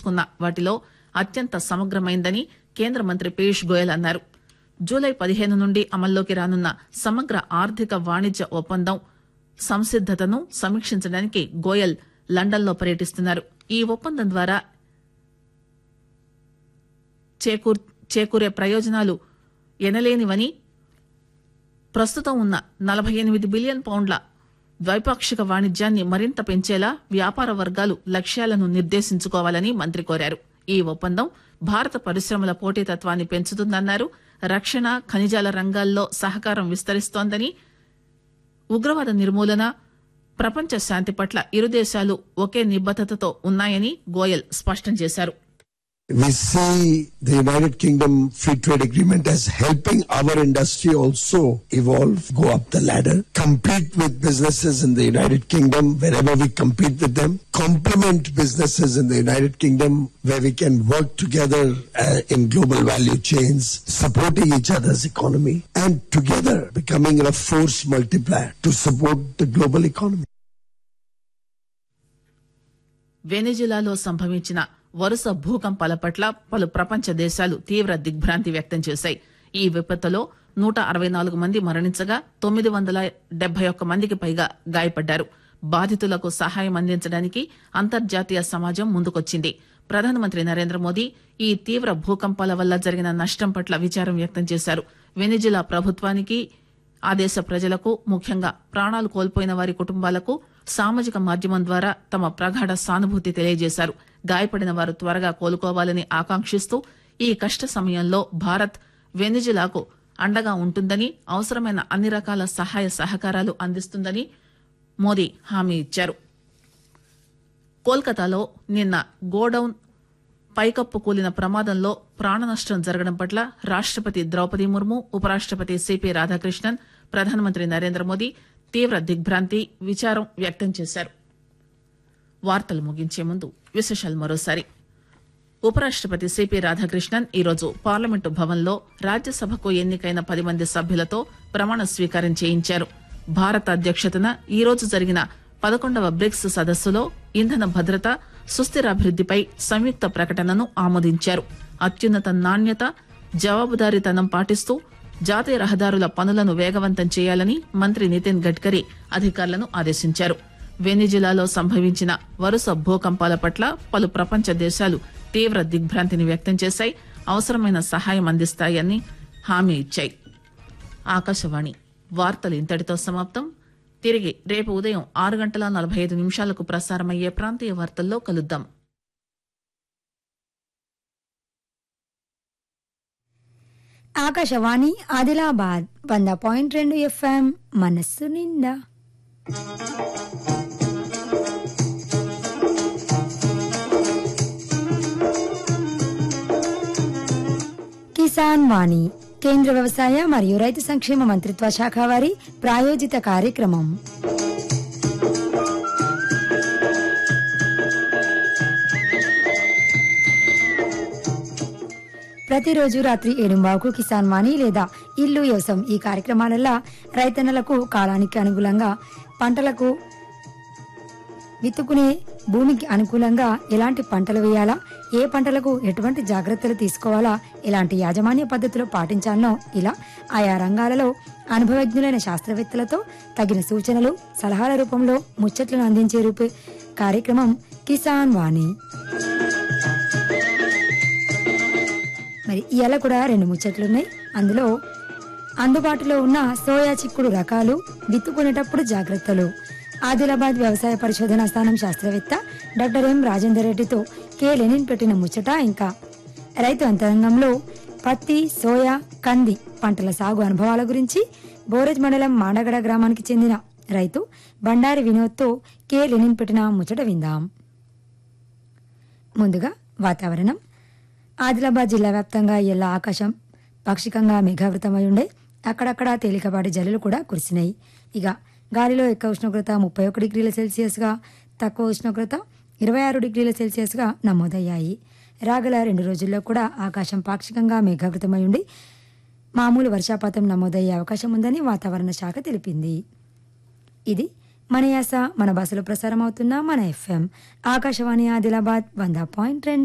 తీసుకున్న వాటిలో అత్యంత సమగ్రమైందని కేంద్ర మంత్రి పీయూష్ గోయల్ అన్నారు జూలై పదిహేను నుండి అమల్లోకి రానున్న సమగ్ర ఆర్థిక వాణిజ్య ఒప్పందం సంసిద్దతను సమీక్షించడానికి గోయల్ లండన్లో పర్యటిస్తున్నారు ఈ ఒప్పందం ద్వారా చేకూర్ చేకూరే ప్రయోజనాలు ఎనలేనివని ప్రస్తుతం ఉన్న నలభై ఎనిమిది బిలియన్ పౌండ్ల ద్వైపాక్షిక వాణిజ్యాన్ని మరింత పెంచేలా వ్యాపార వర్గాలు లక్ష్యాలను నిర్దేశించుకోవాలని మంత్రి కోరారు ఈ ఒప్పందం భారత పరిశ్రమల పోటీతత్వాన్ని పెంచుతుందన్నారు రక్షణ ఖనిజాల రంగాల్లో సహకారం విస్తరిస్తోందని ఉగ్రవాద నిర్మూలన ప్రపంచ శాంతి పట్ల ఇరు దేశాలు ఒకే నిబద్దతతో ఉన్నాయని గోయల్ స్పష్టం చేశారు We see the United Kingdom Free Trade Agreement as helping our industry also evolve, go up the ladder, compete with businesses in the United Kingdom wherever we compete with them, complement businesses in the United Kingdom where we can work together uh, in global value chains, supporting each other's economy, and together becoming a force multiplier to support the global economy. వెనిజులాలో సంభవించిన వరుస భూకంపాల పట్ల పలు ప్రపంచ దేశాలు తీవ్ర దిగ్భ్రాంతి వ్యక్తం చేశాయి ఈ విపత్తులో నూట అరవై నాలుగు మంది మరణించగా తొమ్మిది వందల డెబ్బై ఒక్క మందికి పైగా గాయపడ్డారు బాధితులకు సహాయం అందించడానికి అంతర్జాతీయ సమాజం ముందుకొచ్చింది ప్రధానమంత్రి నరేంద్ర మోదీ ఈ తీవ్ర భూకంపాల వల్ల జరిగిన నష్టం పట్ల విచారం వ్యక్తం చేశారు వెనిజులా ప్రభుత్వానికి ఆ దేశ ప్రజలకు ముఖ్యంగా ప్రాణాలు కోల్పోయిన వారి కుటుంబాలకు సామాజిక మాధ్యమం ద్వారా తమ ప్రగాఢ సానుభూతి తెలియజేశారు గాయపడిన వారు త్వరగా కోలుకోవాలని ఆకాంక్షిస్తూ ఈ కష్ట సమయంలో భారత్ వెనిజులాకు అండగా ఉంటుందని అవసరమైన అన్ని రకాల సహాయ సహకారాలు అందిస్తుందని మోదీ హామీ ఇచ్చారు కోల్కతాలో నిన్న గోడౌన్ పైకప్పు కూలిన ప్రమాదంలో ప్రాణనష్టం జరగడం పట్ల రాష్టపతి ద్రౌపది ముర్ము ఉపరాష్టపతి సిపి రాధాకృష్ణన్ ప్రధానమంత్రి నరేంద్ర మోదీ తీవ్ర దిగ్భ్రాంతి విచారం వ్యక్తం చేశారు వార్తలు ముగించే ముందు విశేషాలు మరోసారి ఉపరాష్టపతి సిపి రాధాకృష్ణన్ ఈరోజు పార్లమెంటు భవన్లో రాజ్యసభకు ఎన్నికైన పది మంది సభ్యులతో ప్రమాణ స్వీకారం చేయించారు భారత అధ్యక్షతన ఈరోజు జరిగిన పదకొండవ బ్రిక్స్ సదస్సులో ఇంధన భద్రత సుస్థిరాభివృద్దిపై సంయుక్త ప్రకటనను ఆమోదించారు అత్యున్నత నాణ్యత జవాబుదారీతనం పాటిస్తూ జాతీయ రహదారుల పనులను వేగవంతం చేయాలని మంత్రి నితిన్ గడ్కరీ అధికారులను ఆదేశించారు వెనిజులాలో సంభవించిన వరుస భూకంపాల పట్ల పలు ప్రపంచ దేశాలు తీవ్ర దిగ్భ్రాంతిని వ్యక్తం చేశాయి అవసరమైన సహాయం అందిస్తాయని హామీ ఇచ్చాయి ఆకాశవాణి వార్తలు ఇంతటితో సమాప్తం తిరిగి రేపు ఉదయం ఆరు గంటల నలభై ఐదు నిమిషాలకు ప్రసారమయ్యే ప్రాంతీయ వార్తల్లో కలుద్దాం ఆకాశవాణి ఆదిలాబాద్ వంద పాయింట్ రెండు ఎఫ్ఎం మనస్సు నిండా కిసాన్ వాణి కేంద్ర వ్యవసాయ మరియు రైతు సంక్షేమ మంత్రిత్వ శాఖ వారి ప్రాయోజిత కార్యక్రమం ప్రతిరోజు రాత్రి ఏడుంబావుకు కిసాన్ వాణి లేదా ఇల్లు వ్యవసాయం ఈ కార్యక్రమాలలో రైతన్నలకు కాలానికి అనుగుణంగా పంటలకు విత్తుకునే భూమికి అనుకూలంగా ఎలాంటి పంటలు వేయాలా ఏ పంటలకు ఎటువంటి జాగ్రత్తలు తీసుకోవాలా ఎలాంటి యాజమాన్య పద్ధతులు పాటించాలనో ఇలా ఆయా రంగాలలో అనుభవజ్ఞులైన శాస్త్రవేత్తలతో తగిన సూచనలు సలహాల రూపంలో ముచ్చట్లను అందించే రూపే కార్యక్రమం కిసాన్ వాణి మరి ఇవాళ కూడా రెండు ముచ్చట్లున్నాయి అందులో అందుబాటులో ఉన్న సోయా చిక్కుడు రకాలు విత్తుకునేటప్పుడు జాగ్రత్తలు ఆదిలాబాద్ వ్యవసాయ పరిశోధనా స్థానం శాస్త్రవేత్త డాక్టర్ ఎం రాజేందర్ రెడ్డితో కె లెనిన్ పెట్టిన ముచ్చట ఇంకా రైతు అంతరంగంలో పత్తి సోయా కంది పంటల సాగు అనుభవాల గురించి బోరెజ్ మండలం మాడగడ గ్రామానికి చెందిన రైతు బండారి వినోద్తో కె లెనిన్ పెట్టిన ముచ్చట విందాం ముందుగా వాతావరణం ఆదిలాబాద్ జిల్లా వ్యాప్తంగా ఎల్ల ఆకాశం పాక్షికంగా మేఘావృతమై ఉండే అక్కడక్కడ తేలికపాటి జల్లులు కూడా కురిసినాయి ఇక గాలిలో ఎక్కువ ఉష్ణోగ్రత ముప్పై ఒక డిగ్రీల సెల్సియస్గా తక్కువ ఉష్ణోగ్రత ఇరవై ఆరు డిగ్రీల సెల్సియస్గా నమోదయ్యాయి రాగల రెండు రోజుల్లో కూడా ఆకాశం పాక్షికంగా మేఘావృతమై ఉండి మామూలు వర్షాపాతం నమోదయ్యే అవకాశం ఉందని వాతావరణ శాఖ తెలిపింది ఇది మన యాస మన భాషలో ప్రసారం అవుతున్న మన ఎఫ్ఎం ఆకాశవాణి ఆదిలాబాద్ వంద పాయింట్ రెండు